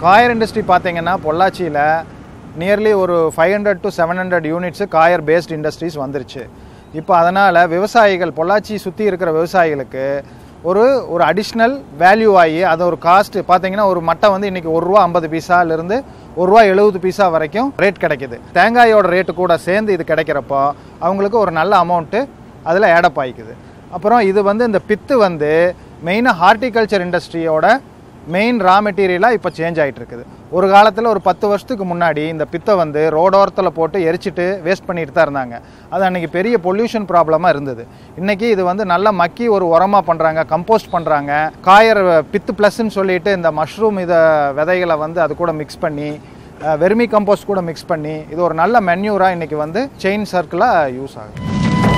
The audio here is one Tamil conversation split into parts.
காயர் இண்டஸ்ட்ரி பார்த்தீங்கன்னா பொள்ளாச்சியில் நியர்லி ஒரு five hundred to seven hundred units coir based industries வந்துருச்சு இப்போ அதனால் விவசாயிகள் பொள்ளாச்சி சுற்றி இருக்கிற விவசாயிகளுக்கு ஒரு ஒரு அடிஷ்னல் வேல்யூ ஆகி அது ஒரு காஸ்ட் பார்த்தீங்கன்னா ஒரு மட்டை வந்து இன்றைக்கி ஒரு ரூபா ஐம்பது பைசாலேருந்து ஒரு ரூபா எழுபது பைசா வரைக்கும் ரேட் கிடைக்குது தேங்காயோட ரேட்டு கூட சேர்ந்து இது கிடைக்கிறப்போ அவங்களுக்கு ஒரு நல்ல அமௌண்ட்டு அதில் ஏடப் ஆகிக்குது அப்புறம் இது வந்து இந்த பித்து வந்து மெயினாக ஹார்டிகல்ச்சர் இண்டஸ்ட்ரியோட மெயின் ரா மெட்டீரியலாக இப்போ சேஞ்ச் ஆகிட்டு இருக்குது ஒரு காலத்தில் ஒரு பத்து வருஷத்துக்கு முன்னாடி இந்த பித்தை வந்து ரோடோரத்தில் போட்டு எரிச்சிட்டு வேஸ்ட் பண்ணிட்டு தான் இருந்தாங்க அது அன்றைக்கி பெரிய பொல்யூஷன் ப்ராப்ளமாக இருந்தது இன்றைக்கி இது வந்து நல்லா மக்கி ஒரு உரமாக பண்ணுறாங்க கம்போஸ்ட் பண்ணுறாங்க காயர் பித்து ப்ளஸ்ன்னு சொல்லிட்டு இந்த மஷ்ரூம் இதை விதைகளை வந்து அது கூட மிக்ஸ் பண்ணி வெர்மி கம்போஸ்ட் கூட மிக்ஸ் பண்ணி இது ஒரு நல்ல மென்யூராக இன்றைக்கி வந்து செயின் சர்க்கிளாக யூஸ் ஆகுது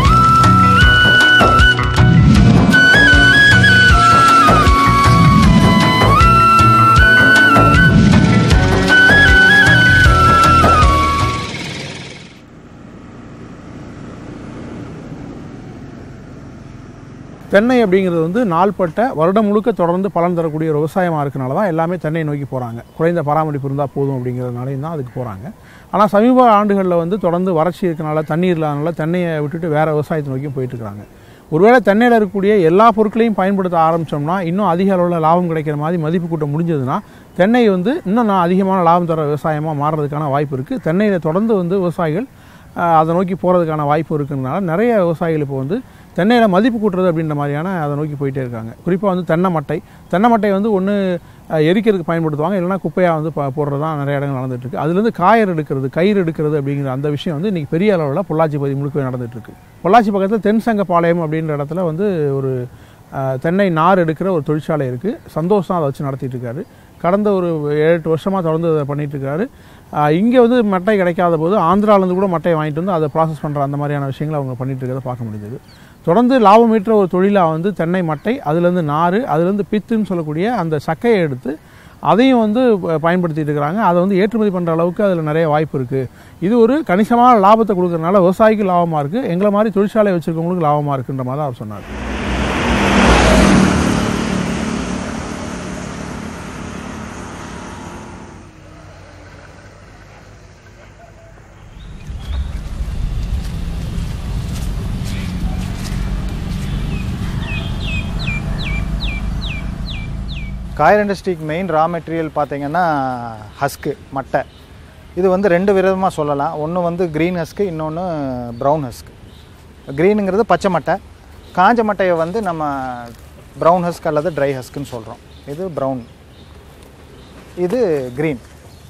தென்னை அப்படிங்கிறது வந்து நாள்பட்ட வருடம் முழுக்க தொடர்ந்து பலன் தரக்கூடிய ஒரு விவசாயமாக இருக்கனால தான் எல்லாமே தென்னை நோக்கி போகிறாங்க குறைந்த பராமரிப்பு இருந்தால் போதும் அப்படிங்கிறதுனாலையும் தான் அதுக்கு போகிறாங்க ஆனால் சமீப ஆண்டுகளில் வந்து தொடர்ந்து வறட்சி இருக்கனால தண்ணீர் இல்லாதனால தென்னையை விட்டுட்டு வேறு விவசாயத்தை நோக்கி போயிட்டு இருக்காங்க ஒருவேளை தென்னையில் இருக்கக்கூடிய எல்லா பொருட்களையும் பயன்படுத்த ஆரம்பித்தோம்னா இன்னும் அதிக அளவில் லாபம் கிடைக்கிற மாதிரி மதிப்பு கூட்ட முடிஞ்சதுன்னா தென்னை வந்து இன்னும் நான் அதிகமான லாபம் தர விவசாயமாக மாறுறதுக்கான வாய்ப்பு இருக்குது தென்னையில் தொடர்ந்து வந்து விவசாயிகள் ஆஹ், அதை நோக்கி போகிறதுக்கான வாய்ப்பு இருக்கிறதுனால நிறைய விவசாயிகள் இப்போ வந்து தென்னையில் மதிப்பு கூட்டுறது அப்படின்ற மாதிரியான அதை நோக்கி போயிட்டே இருக்காங்க குறிப்பாக வந்து தென்னை மட்டை தென்னை மட்டை வந்து ஒன்று எரிக்கிறதுக்கு பயன்படுத்துவாங்க இல்லைனா குப்பையாக வந்து ப- போடுறது தான் நிறைய இடங்கள் நடந்துட்டு இருக்கு அதுலேருந்து காயர் எடுக்கிறது கயிறு எடுக்கிறது அப்படிங்கிற அந்த விஷயம் வந்து இன்றைக்கி பெரிய அளவில் பொள்ளாச்சி பகுதி முழுக்க நடந்துட்டு இருக்கு பொள்ளாச்சி பக்கத்தில் தென்சங்கப்பாளையம் அப்படின்ற இடத்துல வந்து ஒரு ஆஹ், தென்னை நார் எடுக்கிற ஒரு தொழிற்சாலை இருக்குது சந்தோஷம் அதை வச்சு நடத்திட்டு இருக்காரு கடந்த ஒரு ஏழு எட்டு வருஷமாக தொடர்ந்து அதை பண்ணிட்டு இருக்காரு இங்கே வந்து மட்டை கிடைக்காத போது ஆந்திராவிலேருந்து கூட மட்டையை வாங்கிட்டு வந்து அதை ப்ராசஸ் பண்ணுற அந்த மாதிரியான விஷயங்களை அவங்க பண்ணிட்டு இருக்கிறத பார்க்க முடிஞ்சது தொடர்ந்து லாபம் ஈட்டுற ஒரு தொழிலாக வந்து தென்னை மட்டை அதுலேருந்து நார் அதுலேருந்து பித்துன்னு சொல்லக்கூடிய அந்த சக்கையை எடுத்து அதையும் வந்து ப- பயன்படுத்திட்டு இருக்கிறாங்க அதை வந்து ஏற்றுமதி பண்ணுற அளவுக்கு அதில் நிறைய வாய்ப்பு இருக்குது இது ஒரு கணிசமான லாபத்தை கொடுக்கறதுனால விவசாயிக்கு லாபமாக இருக்குது எங்களை மாதிரி தொழிற்சாலை வச்சுருக்கவங்களுக்கு லாபமாக இருக்குன்ற மாதிரி தான் அவர் சொன்னார் காயர் இண்டஸ்ட்ரிக்கு மெயின் ரா மெட்டீரியல் பார்த்தீங்கன்னா ஹஸ்க்கு மட்டை இது வந்து ரெண்டு விதமாக சொல்லலாம் ஒன்று வந்து க்ரீன் ஹஸ்க்கு இன்னொன்று ப்ரௌன் ஹஸ்க்கு க்ரீனுங்கிறது பச்சை மட்டை காஞ்ச மட்டையை வந்து நம்ம ப்ரௌன் ஹஸ்க் அல்லது ட்ரை ஹஸ்க்குன்னு சொல்கிறோம் இது ப்ரௌன் இது க்ரீன்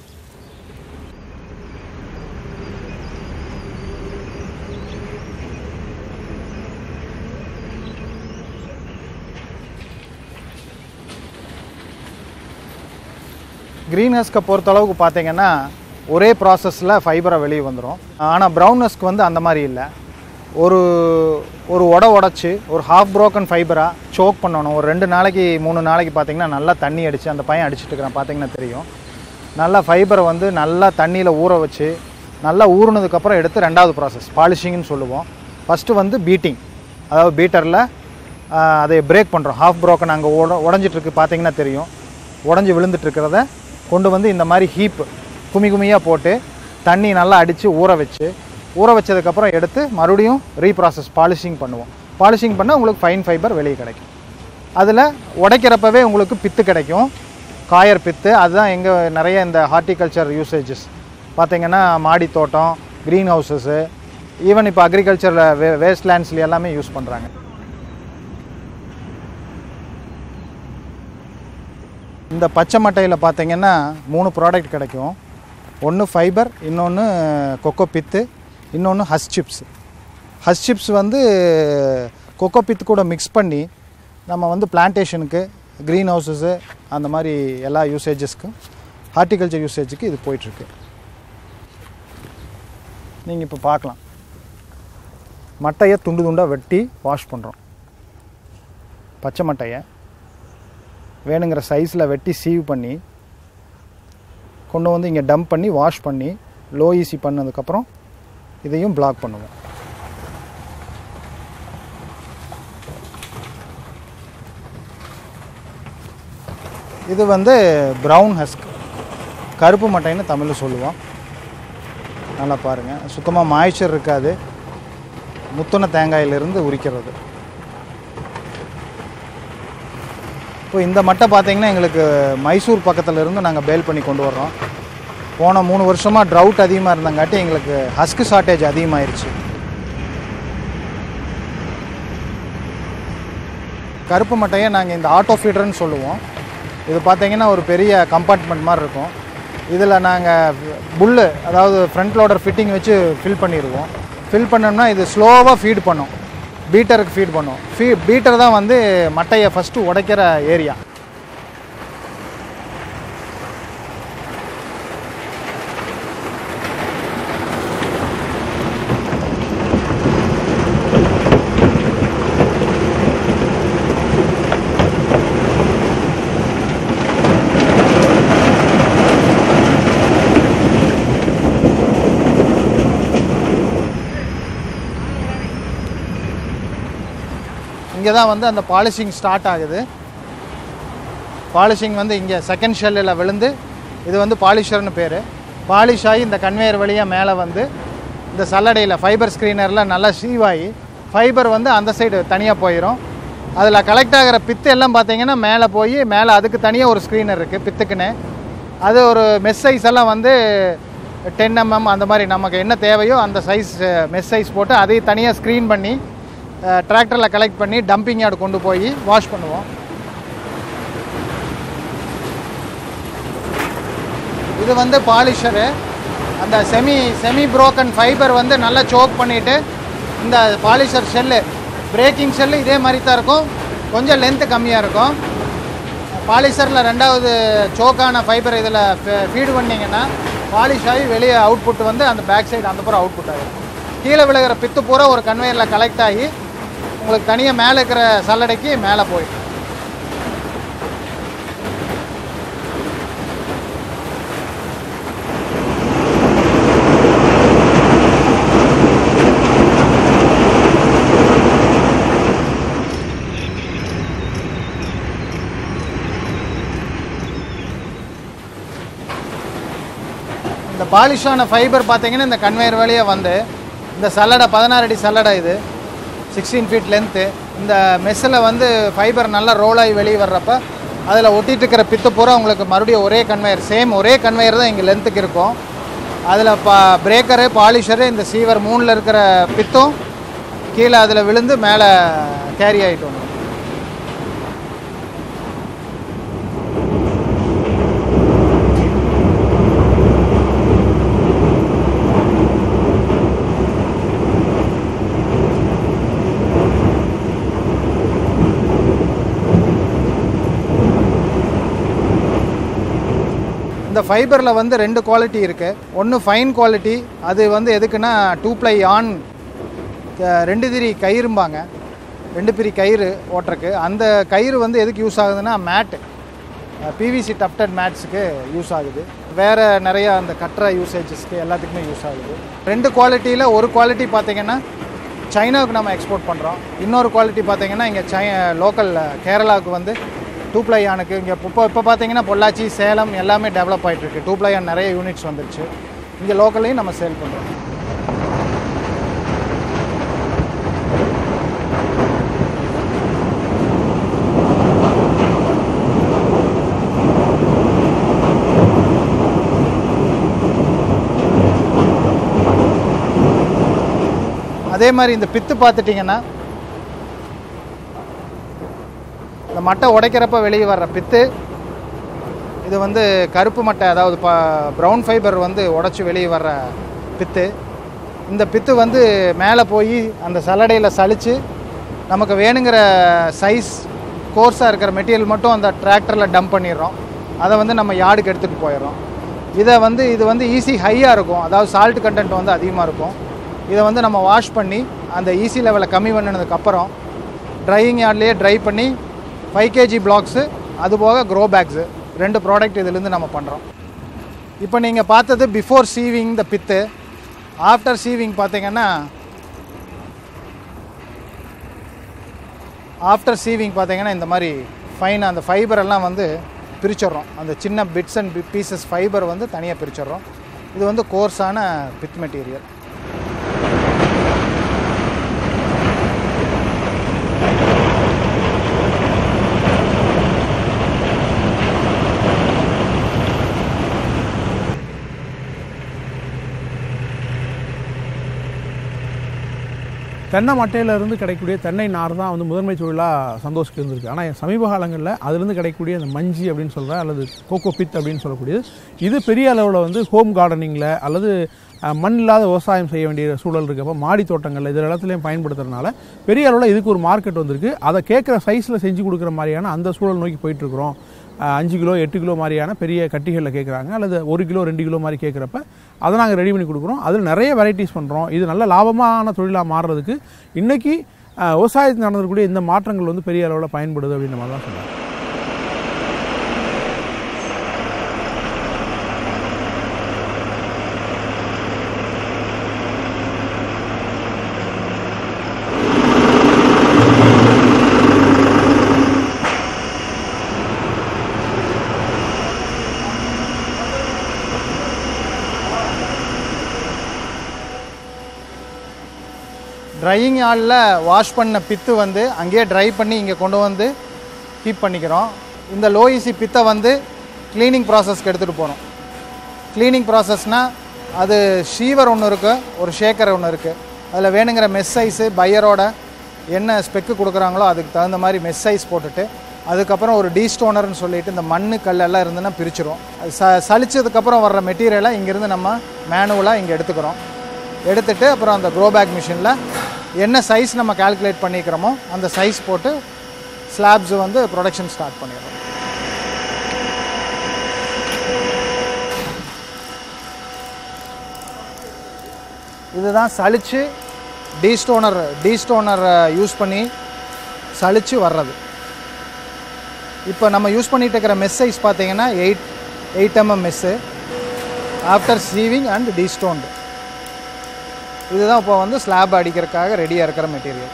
க்ரீன் ஹஸ்க்கை பொறுத்தளவுக்கு பார்த்தீங்கன்னா ஒரே ப்ராசஸில் ஃபைபரை வெளியே வந்துடும் ஆனால் ப்ரௌன் ஹஸ்க் வந்து அந்த மாதிரி இல்லை ஒரு ஒரு உட உடச்சி ஒரு ஹாஃப் broken ஃபைபராக சோக் பண்ணணும் ஒரு ரெண்டு நாளைக்கு மூணு நாளைக்கு பார்த்தீங்கன்னா நல்லா தண்ணி அடித்து அந்த பையன் அடிச்சிட்டு இருக்கிறான் பார்த்தீங்கன்னா தெரியும் நல்லா ஃபைபரை வந்து நல்லா தண்ணியில் ஊற வச்சு நல்லா ஊறினதுக்கப்புறம் எடுத்து ரெண்டாவது ப்ராசஸ் பாலிஷிங்னு சொல்லுவோம் ஃபஸ்ட்டு வந்து பீட்டிங் அதாவது பீட்டரில் அதை பிரேக் பண்ணுறோம் ஹாஃப் broken அங்கே உட உடஞ்சிட்ருக்கு பார்த்தீங்கன்னா தெரியும் உடஞ்சி விழுந்துட்டு இருக்கிறத கொண்டு வந்து இந்த மாதிரி ஹீப் குமி குமியாக போட்டு தண்ணி நல்லா அடித்து ஊற வச்சு ஊற வச்சதுக்கப்புறம் எடுத்து மறுபடியும் ரீப்ராசஸ் பாலிஷிங் பண்ணுவோம் பாலிஷிங் பண்ணால் உங்களுக்கு ஃபைன் ஃபைபர் வெளியே கிடைக்கும் அதில் உடைக்கிறப்பவே உங்களுக்கு பித்து கிடைக்கும் காயர் பித்து அதுதான் எங்கள் நிறைய இந்த ஹார்ட்டிகல்ச்சர் யூசேஜஸ் பார்த்தீங்கன்னா மாடி தோட்டம் க்ரீன் ஹவுசஸ்ஸு ஈவன் இப்போ அக்ரிகல்ச்சரில் வே வேஸ்ட் லேண்ட்ஸ்ல எல்லாமே யூஸ் பண்ணுறாங்க இந்த பச்சை மட்டையில் பார்த்தீங்கன்னா மூணு ப்ராடக்ட் கிடைக்கும் ஒன்று ஃபைபர் இன்னொன்று கொக்கோ பித்து இன்னொன்று ஹஸ் சிப்ஸ் ஹஸ் சிப்ஸ் வந்து கொக்கோ பித்து கூட மிக்ஸ் பண்ணி நம்ம வந்து பிளான்டேஷனுக்கு க்ரீன் ஹவுசஸ்ஸு அந்த மாதிரி எல்லா யூசேஜஸ்க்கும் ஹார்ட்டிகல்ச்சர் யூசேஜுக்கு இது போயிட்டுருக்கு நீங்கள் இப்போ பார்க்கலாம் மட்டையை துண்டு துண்டாக வெட்டி வாஷ் பண்ணுறோம் பச்சை மட்டையை வேணுங்கிற சைஸில் வெட்டி சீவ் பண்ணி கொண்டு வந்து இங்கே டம்ப் பண்ணி வாஷ் பண்ணி லோ ஈஸி பண்ணதுக்கப்புறம் இதையும் பிளாக் பண்ணுவோம் இது வந்து ப்ரௌன் ஹஸ்க் கருப்பு மட்டைன்னு தமிழில் சொல்லுவோம் நல்லா பாருங்கள் சுத்தமாக மாய்ச்சர் இருக்காது முத்துன தேங்காயிலிருந்து உரிக்கிறது இப்போ இந்த மட்டை பார்த்தீங்கன்னா எங்களுக்கு மைசூர் பக்கத்துல இருந்து நாங்கள் பேல் பண்ணி கொண்டு வர்றோம் போன மூணு வருஷமாக ட்ரவுட் அதிகமாக இருந்தங்காட்டி எங்களுக்கு ஹஸ்க் ஷார்ட்டேஜ் அதிகமாயிருச்சு கருப்பு மட்டையை நாங்கள் இந்த ஆட்டோ ஃபீடர்னு சொல்லுவோம் இது பார்த்தீங்கன்னா ஒரு பெரிய கம்பார்ட்மெண்ட் மாதிரி இருக்கும் இதில் நாங்கள் புல்லு அதாவது ஃப்ரண்ட் லோடர் ஃபிட்டிங் வச்சு ஃபில் பண்ணிடுவோம் ஃபில் பண்ணோம்னா இது ஸ்லோவாக ஃபீட் பண்ணும் பீட்டருக்கு ஃபீட் பண்ணும் ஃபீ பீட்டர் தான் வந்து மட்டையை ஃபஸ்ட்டு உடைக்கிற ஏரியா இங்கே தான் வந்து அந்த பாலிஷிங் ஸ்டார்ட் ஆகுது பாலிஷிங் வந்து இங்கே செகண்ட் ஷெல்லில் விழுந்து இது வந்து பாலிஷர்னு பேர் பாலிஷ் ஆகி இந்த கன்வேயர் வழியாக மேலே வந்து இந்த சல்லடையில் ஃபைபர் ஸ்க்ரீனரில் நல்லா சீவாகி ஃபைபர் வந்து அந்த சைடு தனியாக போயிடும் அதில் கலெக்ட் ஆகிற பித்து எல்லாம் பார்த்தீங்கன்னா மேலே போய் மேலே அதுக்கு தனியாக ஒரு ஸ்க்ரீனர் இருக்குது பித்துக்குன்னு அது ஒரு மெஸ் சைஸ் எல்லாம் வந்து டென் எம்எம் அந்த மாதிரி நமக்கு என்ன தேவையோ அந்த சைஸ் மெஸ் சைஸ் போட்டு அதையும் தனியாக ஸ்க்ரீன் பண்ணி டிராக்டரில் கலெக்ட் பண்ணி டம்பிங் யார்டு கொண்டு போய் வாஷ் பண்ணுவோம் இது வந்து பாலிஷரு அந்த செமி செமி புரோக்கன் ஃபைபர் வந்து நல்லா சோக் பண்ணிவிட்டு இந்த பாலிஷர் ஷெல்லு பிரேக்கிங் ஷெல்லு இதே மாதிரி தான் இருக்கும் கொஞ்சம் லென்த்து கம்மியாக இருக்கும் பாலிஷரில் ரெண்டாவது சோக்கான ஃபைபர் இதில் ஃபீடு பண்ணிங்கன்னா பாலிஷ் ஆகி வெளியே அவுட்புட் வந்து அந்த பேக் சைடு அந்த பூரா அவுட்புட் ஆகிடும் கீழே விழுகிற பித்து பூரா ஒரு கன்வேயரில் கலெக்ட் ஆகி உங்களுக்கு தனியாக மேலே இருக்கிற சல்லடைக்கு மேலே போயிடும் இந்த பாலிஷான ஃபைபர் பார்த்தீங்கன்னா இந்த கன்வேயர் வழியாக வந்து இந்த சல்லடை பதினாறு அடி சல்லடை இது சிக்ஸ்டீன் ஃபீட் லென்த்து இந்த மெஸ்ஸில் வந்து ஃபைபர் நல்லா ரோல் ஆகி வெளியே வர்றப்ப அதில் ஒட்டிட்டு இருக்கிற பித்து பூரா உங்களுக்கு மறுபடியும் ஒரே கன்வேயர் சேம் ஒரே கன்வேயர் தான் இங்கே லென்த்துக்கு இருக்கும் அதில் பா பிரேக்கரு பாலிஷரு இந்த சீவர் மூணில் இருக்கிற பித்தும் கீழே அதில் விழுந்து மேலே கேரி ஆகிட்டு வந்துடும் இந்த ஃபைபரில் வந்து ரெண்டு குவாலிட்டி இருக்குது ஒன்று ஃபைன் குவாலிட்டி அது வந்து எதுக்குன்னா டூ ப்ளை ஆன் ரெண்டு திரி கயிறும்பாங்க ரெண்டு பிரி கயிறு ஓட்டுறக்கு அந்த கயிறு வந்து எதுக்கு யூஸ் ஆகுதுன்னா மேட்டு பிவிசி டப்டட் மேட்ஸுக்கு யூஸ் ஆகுது வேறு நிறையா அந்த கட்டுற யூசேஜஸ்க்கு எல்லாத்துக்குமே யூஸ் ஆகுது ரெண்டு குவாலிட்டியில் ஒரு குவாலிட்டி பார்த்தீங்கன்னா சைனாவுக்கு நம்ம எக்ஸ்போர்ட் பண்ணுறோம் இன்னொரு குவாலிட்டி பார்த்தீங்கன்னா இங்கே சை லோக்கல் கேரளாவுக்கு வந்து டூ ப்ளை ஆனுக்கு இங்கே இப்போ இப்போ பார்த்தீங்கன்னா பொள்ளாச்சி சேலம் எல்லாமே டெவலப் ஆகிட்டுருக்கு டூ ப்ளை ஆன் நிறைய யூனிட்ஸ் வந்துருச்சு இங்கே லோக்கல்லையும் நம்ம சேல் பண்ணுறோம் அதே மாதிரி இந்த பித்து பார்த்துட்டிங்கன்னா இந்த மட்டை உடைக்கிறப்ப வெளியே வர்ற பித்து இது வந்து கருப்பு மட்டை அதாவது ப ப்ரௌன் ஃபைபர் வந்து உடச்சி வெளியே வர்ற பித்து இந்த பித்து வந்து மேலே போய் அந்த சல்லடையில் சலித்து நமக்கு வேணுங்கிற சைஸ் கோர்ஸாக இருக்கிற மெட்டீரியல் மட்டும் அந்த டிராக்டரில் டம்ப் பண்ணிடுறோம் அதை வந்து நம்ம யார்டுக்கு எடுத்துகிட்டு போயிடுறோம் இதை வந்து இது வந்து ஈஸி ஹையாக இருக்கும் அதாவது சால்ட் கண்டென்ட் வந்து அதிகமாக இருக்கும் இதை வந்து நம்ம வாஷ் பண்ணி அந்த ஈஸி லெவலை கம்மி பண்ணினதுக்கப்புறம் ட்ரையிங் யார்ட்லேயே ட்ரை பண்ணி ஃபைவ் கேஜி பிளாக்ஸு அது போக க்ரோ பேக்ஸு ரெண்டு ப்ராடக்ட் இதுலேருந்து நம்ம பண்ணுறோம் இப்போ நீங்கள் பார்த்தது பிஃபோர் சீவிங் த பித்து ஆஃப்டர் சீவிங் பார்த்தீங்கன்னா ஆஃப்டர் சீவிங் பார்த்தீங்கன்னா இந்த மாதிரி ஃபைன் அந்த ஃபைபர் எல்லாம் வந்து பிரிச்சிடுறோம் அந்த சின்ன பிட்ஸ் அண்ட் பீசஸ் ஃபைபர் வந்து தனியாக பிரிச்சிடுறோம் இது வந்து கோர்ஸான பித் மெட்டீரியல் தென்னை மட்டையிலிருந்து கிடைக்கக்கூடிய தென்னை நார் தான் வந்து முதன்மை தொழிலாக சந்தோஷ்க்கு இருந்திருக்கு ஆனால் சமீப காலங்களில் அதுலேருந்து கிடைக்கக்கூடிய அந்த மஞ்சி அப்படின்னு சொல்கிற அல்லது கோகோ பித் அப்படின்னு சொல்லக்கூடியது இது பெரிய அளவில் வந்து ஹோம் கார்டனிங்கில் அல்லது அஹ், மண் இல்லாத விவசாயம் செய்ய வேண்டிய சூழல் இருக்கப்போ மாடி தோட்டங்களில் இது எல்லாத்துலேயும் பயன்படுத்துறதுனால பெரிய அளவில் இதுக்கு ஒரு மார்க்கெட் வந்திருக்கு அதை கேட்குற சைஸில் செஞ்சு கொடுக்குற மாதிரியான அந்த சூழல் நோக்கி போயிட்டுருக்குறோம் அஞ்சு கிலோ எட்டு கிலோ மாதிரியான பெரிய கட்டிகளில் கேட்குறாங்க அல்லது ஒரு கிலோ ரெண்டு கிலோ மாதிரி கேட்குறப்ப அதை நாங்கள் ரெடி பண்ணி கொடுக்குறோம் அதில் நிறைய வெரைட்டிஸ் பண்ணுறோம் இது நல்ல லாபமான தொழிலாக மாறுறதுக்கு இன்றைக்கி விவசாயத்தில் நடந்திருக்கக்கூடிய இந்த மாற்றங்கள் வந்து பெரிய அளவில் பயன்படுது அப்படின்ற மாதிரி தான் சொல்லுவாங்க ட்ரையிங் ஆளில் வாஷ் பண்ண பித்து வந்து அங்கேயே ட்ரை பண்ணி இங்கே கொண்டு வந்து கீப் பண்ணிக்கிறோம் இந்த லோ ஈசி பித்தை வந்து க்ளீனிங் ப்ராசஸ்க்கு எடுத்துகிட்டு போகிறோம் க்ளீனிங் ப்ராசஸ்னால் அது ஷீவர் ஒன்று இருக்குது ஒரு ஷேக்கர் ஒன்று இருக்குது அதில் வேணுங்கிற மெஸ் சைஸு பையரோட என்ன ஸ்பெக்கு கொடுக்குறாங்களோ அதுக்கு தகுந்த மாதிரி மெஸ் சைஸ் போட்டுட்டு அதுக்கப்புறம் ஒரு டீஸ்டோனர்னு சொல்லிட்டு இந்த மண்ணு கல் எல்லாம் இருந்துன்னா பிரிச்சிரும் அது ச சலிச்சதுக்கப்புறம் வர்ற மெட்டீரியலை இங்கேருந்து நம்ம மேனுவலாக இங்கே எடுத்துக்கிறோம் எடுத்துட்டு அப்புறம் அந்த க்ரோ பேக் மிஷினில் என்ன சைஸ் நம்ம கால்குலேட் பண்ணிக்கிறோமோ அந்த சைஸ் போட்டு ஸ்லாப்ஸ் வந்து ப்ரொடக்ஷன் ஸ்டார்ட் பண்ணிடுறோம் இதுதான் சலிச்சு டீஸ்டோனர் டீஸ்டோனர் யூஸ் பண்ணி சலிச்சு வர்றது இப்போ நம்ம யூஸ் பண்ணிட்டு இருக்கிற மெஸ் சைஸ் பார்த்தீங்கன்னா eight eight MM mesh after sieving and destoned இதுதான் இப்போ வந்து ஸ்லாப் அடிக்கிறதுக்காக ரெடியாக இருக்கிற மெட்டீரியல்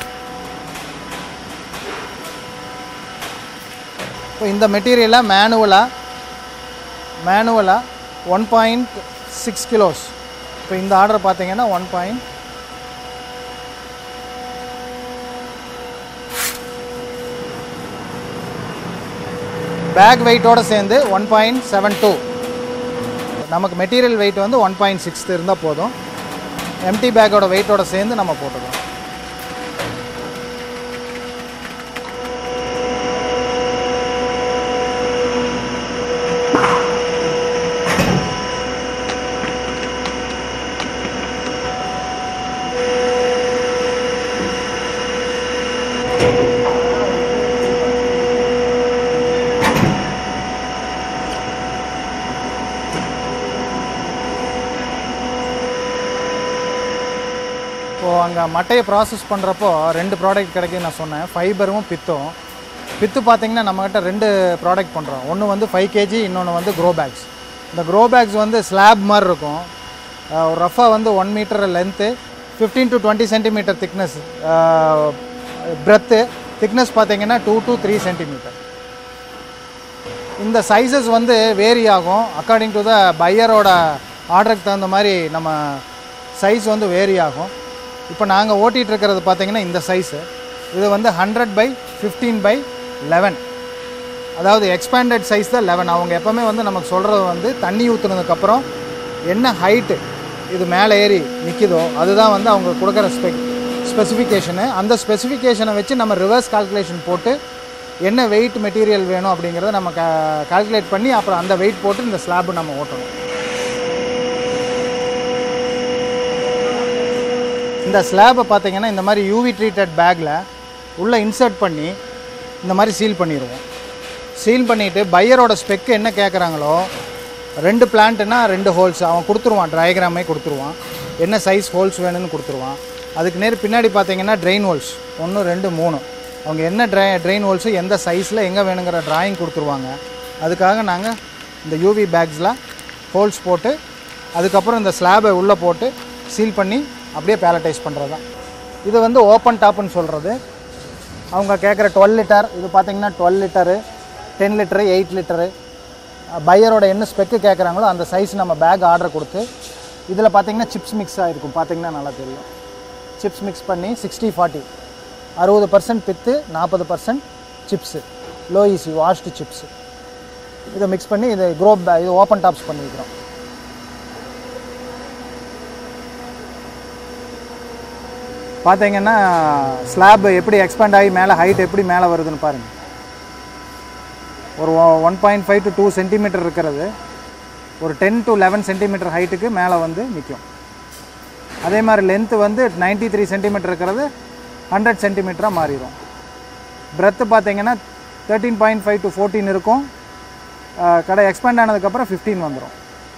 இப்போ இந்த மெட்டீரியலை மேனுவலாக மேனுவலாக ஒன் பாயிண்ட் சிக்ஸ் கிலோஸ் இப்போ இந்த ஆர்டர் பார்த்தீங்கன்னா ஒன் பாயிண்ட் பேக் வெயிட்டோட சேர்ந்து ஒன் பாயிண்ட் செவன் டூ நமக்கு மெட்டீரியல் வெயிட் வந்து ஒன் பாயிண்ட் சிக்ஸ் இருந்தால் போதும் எம்டி பேக்கோட வெயிட்டோட சேர்ந்து நம்ம போட்டுக்கலாம் இப்போது அங்கே மட்டையை ப்ராசஸ் பண்ணுறப்போ ரெண்டு ப்ராடக்ட் கிடைக்கும் நான் சொன்னேன் ஃபைபரும் பித்தும் பித்து பார்த்தீங்கன்னா நம்மக்கிட்ட ரெண்டு ப்ராடக்ட் பண்ணுறோம் ஒன்று வந்து ஃபைவ் கேஜி இன்னொன்று வந்து க்ரோ பேக்ஸ் இந்த க்ரோ பேக்ஸ் வந்து ஸ்லாப் மாதிரி இருக்கும் ரஃபாக வந்து one metre length fifteen to twenty centimetre thickness breadth thickness பார்த்தீங்கன்னா டூ டு த்ரீ சென்டிமீட்டர் இந்த சைஸஸ் வந்து வேரி ஆகும் அக்கார்டிங் டு த பையரோட ஆர்டருக்கு தகுந்த மாதிரி நம்ம சைஸ் வந்து வேரி ஆகும் இப்போ நாங்கள் ஓட்டிகிட்டு இருக்கிறது பார்த்தீங்கன்னா இந்த சைஸு இது வந்து hundred by fifteen by eleven அதாவது எக்ஸ்பேண்டட் சைஸ் தான் லெவன் அவங்க எப்போவுமே வந்து நமக்கு சொல்கிறது வந்து தண்ணி ஊற்றுனதுக்கப்புறம் என்ன ஹைட்டு இது மேலே ஏறி நிற்கிதோ அதுதான் வந்து அவங்க கொடுக்குற ஸ்பெக் ஸ்பெசிஃபிகேஷனு அந்த ஸ்பெசிஃபிகேஷனை வச்சு நம்ம ரிவர்ஸ் கால்குலேஷன் போட்டு என்ன வெயிட் மெட்டீரியல் வேணும் அப்படிங்கிறத நம்ம கா கால்குலேட் பண்ணி அப்புறம் அந்த வெயிட் போட்டு இந்த ஸ்லாப் நம்ம ஓட்டணும் இந்த ஸ்லாபை பார்த்தீங்கன்னா இந்த மாதிரி யூவி ட்ரீட்டட் பேக்கில் உள்ளே இன்சர்ட் பண்ணி இந்த மாதிரி சீல் பண்ணிடுவோம் சீல் பண்ணிவிட்டு பையரோட ஸ்பெக்கு என்ன கேட்குறாங்களோ ரெண்டு பிளான்ட்டுனா ரெண்டு ஹோல்ஸ் அவன் கொடுத்துருவான் டயக்ராமே கொடுத்துருவான் என்ன சைஸ் ஹோல்ஸ் வேணும்னு கொடுத்துருவான் அதுக்கு நேர் பின்னாடி பார்த்தீங்கன்னா ட்ரெயின் ஹோல்ஸ் ஒன்று ரெண்டு மூணு அவங்க என்ன ட்ரை ட்ரெயின் ஹோல்ஸு எந்த சைஸில் எங்கே வேணுங்கிற டிராயிங் கொடுத்துருவாங்க அதுக்காக நாங்கள் இந்த யூவி பேக்ஸில் ஹோல்ஸ் போட்டு அதுக்கப்புறம் இந்த ஸ்லாபை உள்ளே போட்டு சீல் பண்ணி அப்படியே பேலட்டைஸ் பண்ணுறது தான் இது வந்து ஓப்பன் டாப்னு சொல்கிறது அவங்க கேட்குற டுவெல் லிட்டர் இது பார்த்தீங்கன்னா twelve litre ten litre eight litre பையரோட என்ன ஸ்பெக்கு கேட்குறாங்களோ அந்த சைஸ் நம்ம பேக் ஆர்டர் கொடுத்து இதில் பார்த்தீங்கன்னா சிப்ஸ் மிக்ஸ் ஆகிருக்கும் பார்த்தீங்கன்னா நல்லா தெரியும் சிப்ஸ் மிக்ஸ் பண்ணி சிக்ஸ்டி ஃபார்ட்டி அறுபது பர்சன்ட் பித்து நாற்பது percent chips low EC washed chips இதை மிக்ஸ் பண்ணி இதை க்ரோ பே இது ஓப்பன் டாப்ஸ் பண்ணிக்கிறோம் பார்த்தீங்கன்னா ஸ்லாப் எப்படி எக்ஸ்பேண்ட் ஆகி மேலே ஹைட் எப்படி மேலே வருதுன்னு பாருங்கள் ஒரு one point five to two centimetre இருக்கிறது ஒரு டென் டு லெவன் சென்டிமீட்டர் ஹைட்டுக்கு மேலே வந்து நிற்கும் அதே மாதிரி லென்த்து வந்து 93 த்ரீ சென்டிமீட்டர் இருக்கிறது ஹண்ட்ரட் சென்டிமீட்டராக மாறிடும் பிரெத்து பார்த்தீங்கன்னா thirteen point five to fourteen இருக்கும் அஹ் கடை எக்ஸ்பேண்ட் ஆனதுக்கப்புறம் ஃபிஃப்டீன் வந்துடும்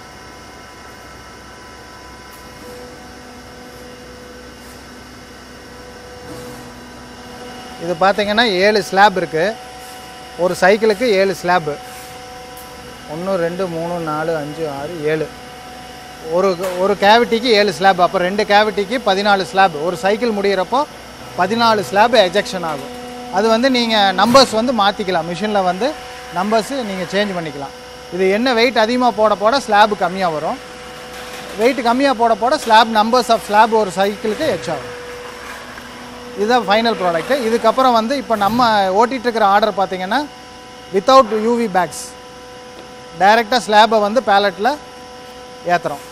இது பார்த்தீங்கன்னா ஏழு ஸ்லாப் இருக்குது ஒரு சைக்கிளுக்கு ஏழு ஸ்லாப்பு ஒன்று ரெண்டு மூணு நாலு அஞ்சு ஆறு ஏழு ஒரு ஒரு கேவிட்டிக்கு ஏழு ஸ்லாப் அப்போ ரெண்டு கேவிட்டிக்கு பதினாலு ஸ்லாப் ஒரு சைக்கிள் முடிகிறப்போ பதினாலு ஸ்லாப் எஜெக்ஷன் ஆகும் அது வந்து நீங்கள் நம்பர்ஸ் வந்து மாற்றிக்கலாம் மிஷினில் வந்து நம்பர்ஸு நீங்கள் சேஞ்ச் பண்ணிக்கலாம் இது என்ன வெயிட் அதிகமாக போட போட ஸ்லாப் கம்மியாக வரும் வெயிட் கம்மியாக போட போட ஸ்லாப் நம்பர்ஸ் ஆஃப் ஸ்லாப் ஒரு சைக்கிளுக்கு எச் ஆகும் இதுதான் ஃபைனல் ப்ராடக்ட்டு இதுக்கப்புறம் வந்து இப்போ நம்ம ஓட்டிகிட்டு இருக்கிற ஆர்டர் பார்த்தீங்கன்னா வித்தவுட் யூவி பேக்ஸ் டைரெக்டாக ஸ்லாபை வந்து பேலட்டில் ஏற்றுறோம்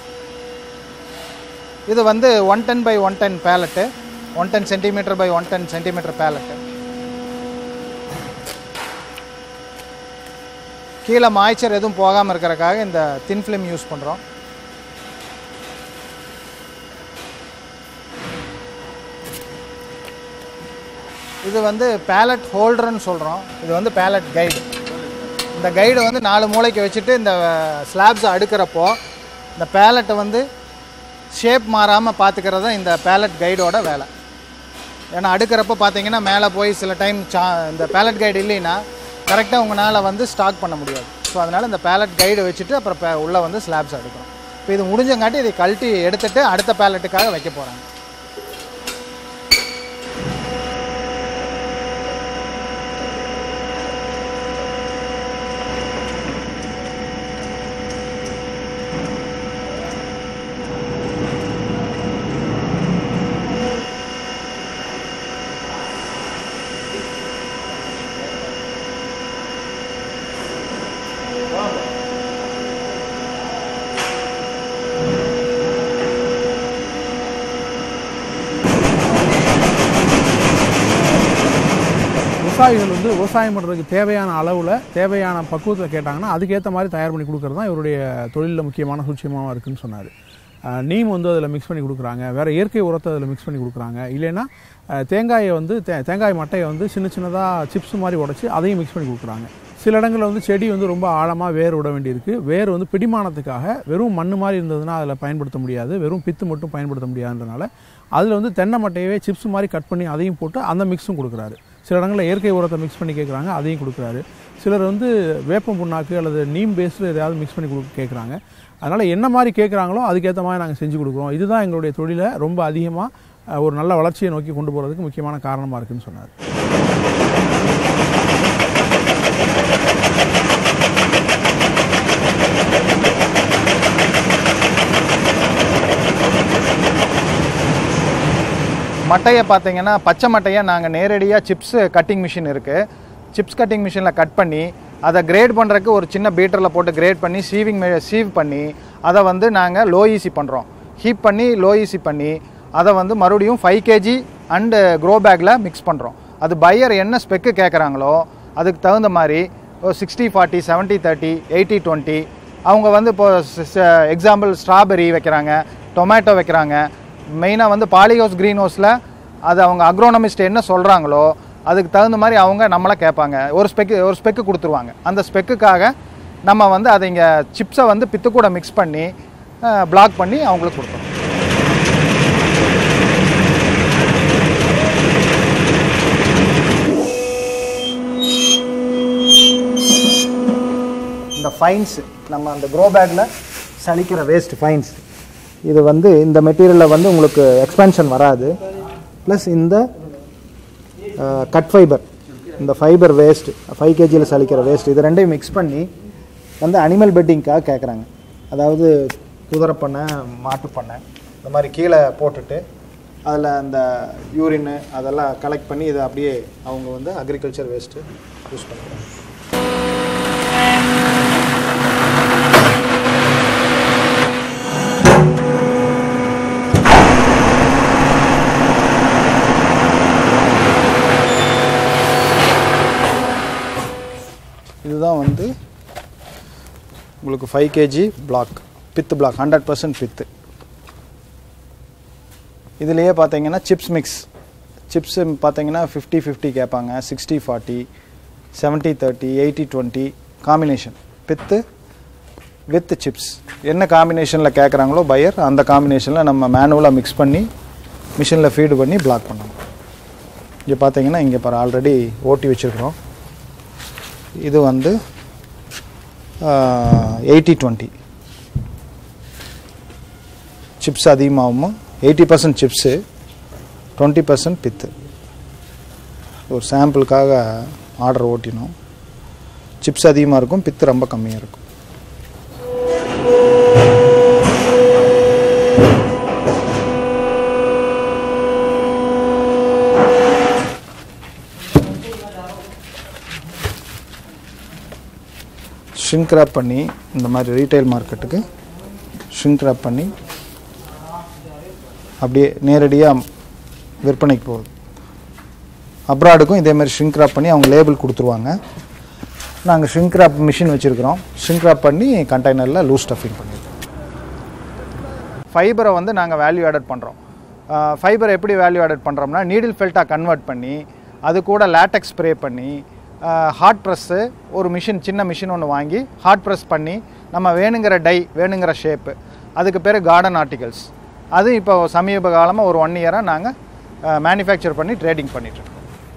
இது வந்து one ten by one ten pallet one ten centimetre by one ten centimetre pallet கீழே மாய்ச்சர் எதுவும் போகாமல் இருக்கிறக்காக இந்த தின் ஃபிலிம் யூஸ் பண்ணுறோம் இது வந்து பேலட் ஹோல்டர்னு சொல்கிறோம் இது வந்து பேலட் கைடு இந்த கைடு வந்து நாலு மூளைக்கு வச்சுட்டு இந்த ஸ்லாப்ஸை அடுக்கிறப்போ இந்த பேலட்டை வந்து ஷேப் மாறாமல் பார்த்துக்கிறது தான் இந்த பேலட் கைடோட வேலை ஏன்னா அடுக்கிறப்போ பார்த்தீங்கன்னா மேலே போய் சில டைம் சா இந்த பேலட் கைடு இல்லைன்னா கரெக்டாக உங்களால் வந்து ஸ்டாக் பண்ண முடியாது ஸோ அதனால் இந்த பேலட் கைடு வச்சுட்டு அப்புறம் பே- உள்ளே வந்து ஸ்லாப்ஸ் அடுக்கிறோம் இப்போ இது முடிஞ்சங்காட்டி இதை கழட்டி எடுத்துட்டு அடுத்த பேலட்டுக்காக வைக்க போகிறாங்க விவசாயிகள் வந்து விவசாயம் பண்ணுறதுக்கு தேவையான அளவில் தேவையான பக்குவத்தில் கேட்டாங்கன்னா அதுக்கேற்ற மாதிரி தயார் பண்ணி கொடுக்குறது தான் இவருடைய தொழிலில் முக்கியமான சூட்சியமாக இருக்குன்னு சொன்னார் நீம் வந்து அதில் மிக்ஸ் பண்ணி கொடுக்குறாங்க வேறு இயற்கை உரத்தை அதில் மிக்ஸ் பண்ணி கொடுக்குறாங்க இல்லைன்னா அஹ், தேங்காயை வந்து தே தேங்காய் மட்டையை வந்து சின்ன சின்னதாக சிப்ஸ் மாதிரி உடச்சி அதையும் மிக்ஸ் பண்ணி கொடுக்குறாங்க சில இடங்களில் வந்து செடி வந்து ரொம்ப ஆழமாக வேர் விட வேண்டியிருக்கு வேர் வந்து பிடிமானத்துக்காக வெறும் மண் மாதிரி இருந்ததுன்னா அதில் பயன்படுத்த முடியாது வெறும் பித்து மட்டும் பயன்படுத்த முடியாதுன்றனால அதில் வந்து தென்னை மட்டையவே சிப்ஸ் மாதிரி கட் பண்ணி அதையும் போட்டு அந்த மிக்ஸும் கொடுக்குறாரு சில இடங்களில் இயற்கை உரத்தை மிக்ஸ் பண்ணி கேட்குறாங்க அதையும் கொடுக்குறாரு சிலர் வந்து வேப்பம் புண்ணாக்கு அல்லது நீம் பேஸ்டு எதையாவது மிக்ஸ் பண்ணி கொடுக்க கேட்குறாங்க அதனால் என்ன மாதிரி கேட்குறாங்களோ அதுக்கேற்ற மாதிரி நாங்கள் செஞ்சு கொடுக்குறோம் இதுதான் எங்களுடைய தொழிலை ரொம்ப அதிகமாக ஒரு நல்ல வளர்ச்சியை நோக்கி கொண்டு போகிறதுக்கு முக்கியமான காரணமாக இருக்குன்னு சொன்னார் மட்டையை பார்த்தீங்கன்னா பச்சை மட்டையை நாங்கள் நேரடியாக சிப்ஸ் கட்டிங் மிஷின் இருக்குது சிப்ஸ் கட்டிங் மிஷினில் கட் பண்ணி அதை கிரேட் பண்ணுறதுக்கு ஒரு சின்ன பீட்டரில் போட்டு கிரேட் பண்ணி சீவிங் சீவ் பண்ணி அதை வந்து நாங்கள் லோ ஈசி பண்ணுறோம் ஹீப் பண்ணி லோ ஈசி பண்ணி அதை வந்து மறுபடியும் ஃபைவ் கேஜி அண்டு க்ரோ பேக்கில் மிக்ஸ் பண்ணுறோம் அது பையர் என்ன ஸ்பெக்கு கேட்குறாங்களோ அதுக்கு தகுந்த மாதிரி sixty forty seventy thirty eighty twenty அவங்க வந்து இப்போ எக்ஸாம்பிள் ஸ்ட்ராபெரி வைக்கிறாங்க டொமேட்டோ வைக்கிறாங்க மெயினாக வந்து பாலிஹவுஸ் க்ரீன் ஹவுஸில் அது அவங்க அக்ரோனமிஸ்ட் என்ன சொல்கிறாங்களோ அதுக்கு தகுந்த மாதிரி அவங்க நம்மளை கேட்பாங்க ஒரு ஸ்பெக்கு ஒரு ஸ்பெக்கு கொடுத்துருவாங்க அந்த ஸ்பெக்குக்காக நம்ம வந்து அதை இங்கே சிப்ஸை வந்து பித்து கூட மிக்ஸ் பண்ணி பிளாக் பண்ணி அவங்களுக்கு கொடுத்தோம் இந்த ஃபைன்ஸ் நம்ம அந்த க்ரோ பேக்கில் சலிக்கிற வேஸ்ட் ஃபைன்ஸ் இது வந்து இந்த மெட்டீரியலில் வந்து உங்களுக்கு எக்ஸ்பென்ஷன் வராது ப்ளஸ் இந்த கட் ஃபைபர் இந்த ஃபைபர் வேஸ்ட் ஃபைவ் கேஜியில் சலிக்கிற வேஸ்ட் இது ரெண்டையும் மிக்ஸ் பண்ணி வந்து அனிமல் பெட்டிங்க்காக கேட்குறாங்க அதாவது குதிரை பண்ணை மாட்டு பண்ணை இந்த மாதிரி கீழே போட்டுட்டு அதில் அந்த யூரின் அதெல்லாம் கலெக்ட் பண்ணி இதை அப்படியே அவங்க வந்து அக்ரிகல்ச்சர் வேஸ்ட்டு யூஸ் பண்ணுறாங்க இதுதான் வந்து உங்களுக்கு five KG block pith block hundred percent pith இதுலேயே பார்த்தீங்கன்னா சிப்ஸ் மிக்ஸ் சிப்ஸ் பார்த்தீங்கன்னா ஃபிஃப்டி ஃபிஃப்டி கேட்பாங்க sixty forty seventy thirty eighty twenty combination pith with chips என்ன காம்பினேஷனில் கேட்குறாங்களோ பையர் அந்த காம்பினேஷனில் நம்ம மேனுவலாக மிக்ஸ் பண்ணி மிஷினில் ஃபீடு பண்ணி பிளாக் பண்ணணும் இங்கே பார்த்தீங்கன்னா இங்கே பாரு ஆல்ரெடி ஓட்டி வச்சுருக்குறோம் இது வந்து எயிட்டி டுவெண்ட்டி சிப்ஸ் அதிகமாகவும் eighty percent chips twenty percent pith ஒரு சாம்பிளுக்காக ஆர்டர் ஓட்டினோம் சிப்ஸ் அதிகமாக இருக்கும் பித்து ரொம்ப கம்மியாக இருக்கும் ஷ்ரிங்க் ரேப் பண்ணி இந்த மாதிரி ரீட்டைல் மார்க்கெட்டுக்கு ஷ்ரிங்க் ரேப் பண்ணி அப்படியே நேரடியாக விற்பனைக்கு போகுது அப்ராடுக்கும் இதே மாதிரி ஷ்ரிங்க் ரேப் பண்ணி அவங்க லேபிள் கொடுத்துருவாங்க நாங்கள் ஷ்ரிங்க் ரேப் மிஷின் வச்சுருக்கிறோம் ஷ்ரிங்க் ரேப் பண்ணி கண்டெய்னரில் லூஸ் ஸ்டஃபிங் பண்ணிடுறோம் ஃபைபரை வந்து நாங்கள் வேல்யூ ஆடட் பண்ணுறோம் ஃபைபரை எப்படி வேல்யூ ஆடட் பண்ணுறோம்னா நீடில் ஃபெல்ட்டாக கன்வெர்ட் பண்ணி அது கூட லேட்டெக்ஸ் ஸ்ப்ரே பண்ணி ஹாட் ப்ரெஸ்ஸு ஒரு மிஷின் சின்ன மிஷின் ஒன்று வாங்கி ஹாட் ப்ரெஸ் பண்ணி நம்ம வேணுங்கிற டை வேணுங்கிற ஷேப்பு அதுக்கு பேர் கார்டன் ஆர்டிகல்ஸ் அது இப்போ சமீப காலமாக ஒரு ஒன் இயராக நாங்கள் மேனுஃபேக்சர் பண்ணி ட்ரேடிங் பண்ணிகிட்ருக்கோம்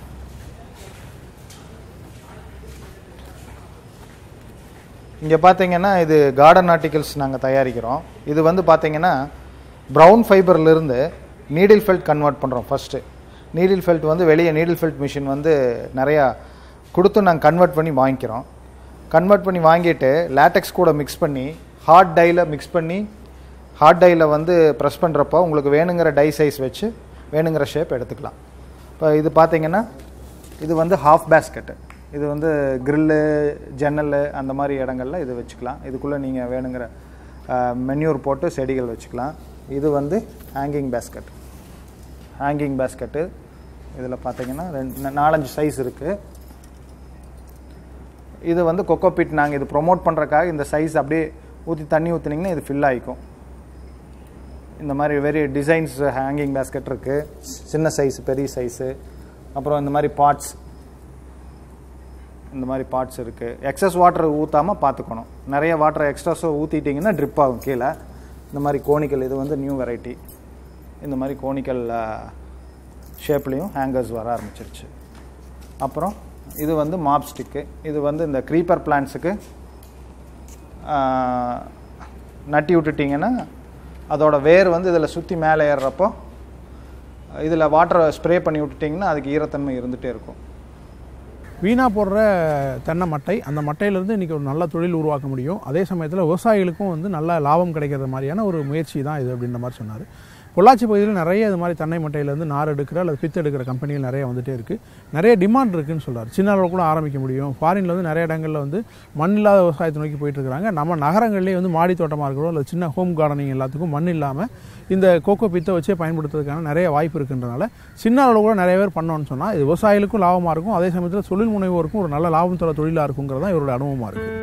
இங்கே பார்த்தீங்கன்னா இது கார்டன் ஆர்டிகல்ஸ் நாங்கள் தயாரிக்கிறோம் இது வந்து பார்த்தீங்கன்னா ப்ரௌன் ஃபைபர்லேருந்து நீடில் ஃபெல்ட் கன்வெர்ட் பண்ணுறோம் ஃபஸ்ட்டு நீடில் ஃபெல்ட் வந்து வெளியே நீடில் ஃபெல்ட் மிஷின் வந்து நிறையா கொடுத்து நாங்கள் கன்வெர்ட் பண்ணி வாங்கிக்கிறோம் கன்வெர்ட் பண்ணி வாங்கிட்டு லேட்டெக்ஸ் கூட மிக்ஸ் பண்ணி ஹார்ட் டையில் மிக்ஸ் பண்ணி ஹார்ட் டையில் வந்து ப்ரெஸ் பண்ணுறப்போ உங்களுக்கு வேணுங்கிற டை சைஸ் வச்சு வேணுங்கிற ஷேப் எடுத்துக்கலாம் இப்போ இது பார்த்தீங்கன்னா இது வந்து ஹாஃப் பேஸ்கெட்டு இது வந்து கிரில்லு ஜன்னல் அந்த மாதிரி இடங்கள்ல இது வச்சுக்கலாம் இதுக்குள்ளே நீங்கள் வேணுங்கிற மென்யூர் போட்டு செடிகள் வச்சுக்கலாம் இது வந்து ஹேங்கிங் பேஸ்கெட் ஹேங்கிங் பேஸ்கெட்டு இதில் பார்த்தீங்கன்னா ரெண்டு நாலஞ்சு சைஸ் இருக்குது இது வந்து கொக்கோ பீட் நாங்கள் இது ப்ரொமோட் பண்ணுறக்காக இந்த சைஸ் அப்படியே ஊற்றி தண்ணி ஊற்றுனீங்கன்னா இது ஃபில் ஆகிக்கும் இந்த மாதிரி வெரி டிசைன்ஸ் ஹேங்கிங் பேஸ்கெட் இருக்குது சின்ன சைஸ் பெரிய சைஸு அப்புறம் இந்த மாதிரி பாட்ஸ் இந்த மாதிரி பார்ட்ஸ் இருக்குது எக்ஸஸ் வாட்டர் ஊற்றாமல் பார்த்துக்கணும் நிறைய வாட்டர் எக்ஸ்ட்ராஸாக ஊற்றிட்டிங்கன்னா ட்ரிப் ஆகும் கீழே இந்த மாதிரி கோனிக்கல் இது வந்து நியூ வெரைட்டி இந்த மாதிரி கோனிக்கல் ஷேப்லேயும் ஹேங்கர்ஸ் வர ஆரம்பிச்சிருச்சு அப்புறம் இது வந்து மாப் ஸ்டிக்கு இது வந்து இந்த க்ரீப்பர் பிளான்ஸுக்கு நட்டி விட்டுட்டிங்கன்னா அதோட வேர் வந்து இதில் சுற்றி மேலே ஏறுறப்போ இதில் வாட்டரை ஸ்ப்ரே பண்ணி விட்டுட்டிங்கன்னா அதுக்கு ஈரத்தன்மை இருந்துகிட்டே இருக்கும் வீணாக போடுற தென்னை மட்டை அந்த மட்டையிலேருந்து இன்றைக்கி ஒரு நல்ல தொழில் உருவாக்க முடியும் அதே சமயத்தில் விவசாயிகளுக்கும் வந்து நல்ல லாபம் கிடைக்கிறது மாதிரியான ஒரு முயற்சி தான் இது அப்படின்ற மாதிரி சொன்னார் பொள்ளாச்சி பகுதியில் நிறைய இது மாதிரி தென்னை மட்டையிலேருந்து நார் எடுக்கிற அல்லது பித்து எடுக்கிற கம்பெனிகள் நிறைய வந்துட்டே இருக்குது நிறைய டிமாண்ட் இருக்குன்னு சொல்கிறார் சின்ன அளவில் கூட ஆரம்பிக்க முடியும் ஃபாரினில் வந்து நிறைய இடங்களில் வந்து மண் இல்லாத விவசாயத்தை நோக்கி போயிட்டு இருக்காங்க நம்ம நகரங்கள்லேயே வந்து மாடி தோட்டமாக இருக்கிறோம் அல்லது சின்ன ஹோம் கார்டனிங் எல்லாத்துக்கும் மண் இல்லாமல் இந்த கோகோ பித்தை வச்சே பயன்படுத்துறதுக்கான நிறைய வாய்ப்பு இருக்குன்றனால சின்ன அளவில் கூட நிறைய பேர் பண்ணோன்னு சொன்னால் இது விவசாயிகளுக்கும் லாபமாக இருக்கும் அதே சமயத்தில் தொழில் முனைவோருக்கும் ஒரு நல்ல லாபம் தர தொழிலாக இருக்குங்கிறது தான் இவரோட அனுபவமாக இருக்குது